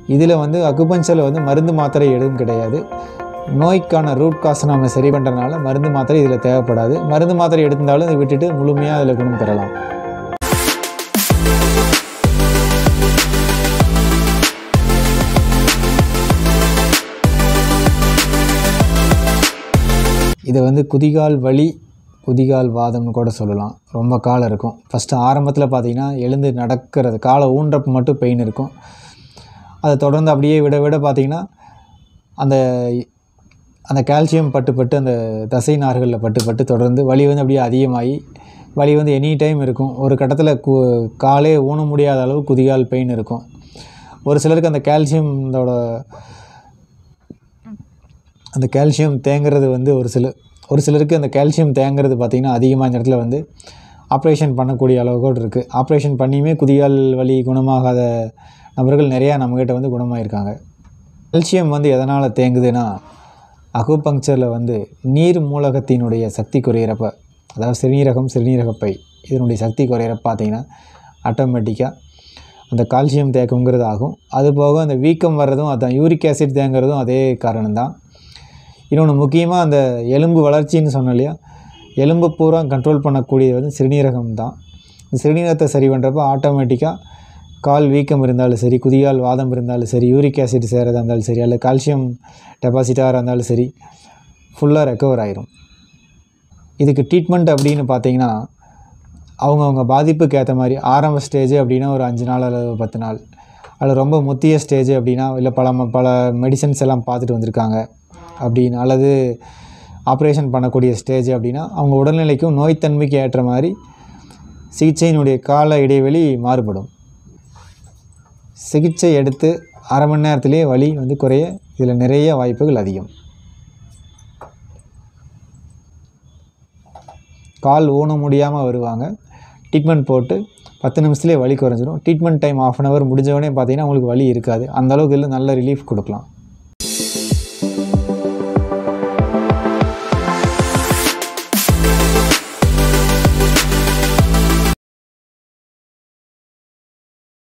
இதில் வந்து அக்குபஞ்சரில் வந்து மருந்து மாத்திரை எதுவும் கிடையாது நோய்க்கான ரூட் காஸ் நம்ம சரி பண்ணுறதுனால மருந்து மாத்திரை இதில் தேவைப்படாது மருந்து மாத்திரை எடுத்திருந்தாலும் இதை விட்டுட்டு முழுமையாக அதில் குணம் பெறலாம் இதை வந்து குதிகால் வலி குதிகால் வாதம்னு கூட சொல்லலாம் ரொம்ப காலம் இருக்கும் ஃபஸ்ட்டு ஆரம்பத்தில் பார்த்தீங்கன்னா எழுந்து நடக்கிறது காலை ஊன்றப்ப மட்டும் பெயின் இருக்கும் அதை தொடர்ந்து அப்படியே விட விட பார்த்தீங்கன்னா அந்த அந்த கால்சியம் பட்டு பட்டு அந்த தசை நார்களில் பட்டு பட்டு தொடர்ந்து வலி வந்து அப்படியே அதிகமாகி வலி வந்து எனி டைம் இருக்கும் ஒரு கட்டத்தில் கு காலே ஊன முடியாத அளவு குதிகால் பெயின் இருக்கும் ஒரு சிலருக்கு அந்த கால்சியம் இதோட அந்த கால்சியம் தேங்குறது வந்து ஒரு சில ஒரு சிலருக்கு அந்த கால்சியம் தேங்குறது பார்த்திங்கன்னா அதிகமாக இந்த இடத்துல வந்து ஆப்ரேஷன் பண்ணக்கூடிய அளவு கூட இருக்குது ஆப்ரேஷன் பண்ணியுமே குதிகால் வலி குணமாகாத நபர்கள் நிறையா நம்மக்கிட்ட வந்து குணமாயிருக்காங்க கால்சியம் வந்து எதனால் தேங்குதுன்னா அகுபங்க்சரில் வந்து நீர் மூலகத்தினுடைய சக்தி குறையிறப்ப அதாவது சிறுநீரகம் சிறுநீரகப்பை இதனுடைய சக்தி குறையிறப்ப பார்த்தீங்கன்னா ஆட்டோமேட்டிக்காக அந்த கால்சியம் தேக்கங்கிறது ஆகும் அது போக அந்த வீக்கம் வர்றதும் அதான் யூரிக் ஆசிட் தேங்குறதும் அதே காரணம்தான் இன்னொன்று முக்கியமாக அந்த எலும்பு வளர்ச்சின்னு சொன்னோம் இல்லையா எலும்பு பூரா கண்ட்ரோல் பண்ணக்கூடியது வந்து சிறுநீரகம் தான் இந்த சிறுநீரகத்தை சரி பண்ணுறப்ப ஆட்டோமேட்டிக்காக கால் வீக்கம் இருந்தாலும் சரி குதிகால் வாதம் இருந்தாலும் சரி யூரிக் ஆசிட் சேரதா இருந்தாலும் சரி அல்லது கால்சியம் டெபாசிட்டாக இருந்தாலும் சரி ஃபுல்லாக ரெக்கவர் ஆயிரும் இதுக்கு ட்ரீட்மெண்ட் அப்படின்னு பார்த்தீங்கன்னா அவங்கவுங்க பாதிப்புக்கு ஏற்ற மாதிரி ஆரம்ப ஸ்டேஜ் அப்படின்னா ஒரு அஞ்சு நாள் அல்லது பத்து நாள் அல்லது ரொம்ப முத்திய ஸ்டேஜ் அப்படின்னா இல்லை பல ம- பல மெடிசன்ஸ் எல்லாம் பார்த்துட்டு வந்திருக்காங்க அப்படின்னு அல்லது ஆப்ரேஷன் பண்ணக்கூடிய ஸ்டேஜ் அப்படின்னா அவங்க உடல்நிலைக்கும் நோய்த்தன்மைக்கு ஏற்ற மாதிரி சிகிச்சையினுடைய கால இடைவெளி மாறுபடும் சிகிச்சை எடுத்து அரை மணி நேரத்திலேயே வலி வந்து குறைய இதில் நிறைய வாய்ப்புகள் அதிகம் கால் ஊன முடியாமல் வருவாங்க ட்ரீட்மெண்ட் போட்டு பத்து நிமிஷத்துலேயே வலி குறைஞ்சிரும் treatment time of an hour முடிஞ்சவொடனே பார்த்தீங்கன்னா உங்களுக்கு வலி இருக்காது அந்த அளவுக்கு இல்லை நல்ல ரிலீஃப் கொடுக்கலாம்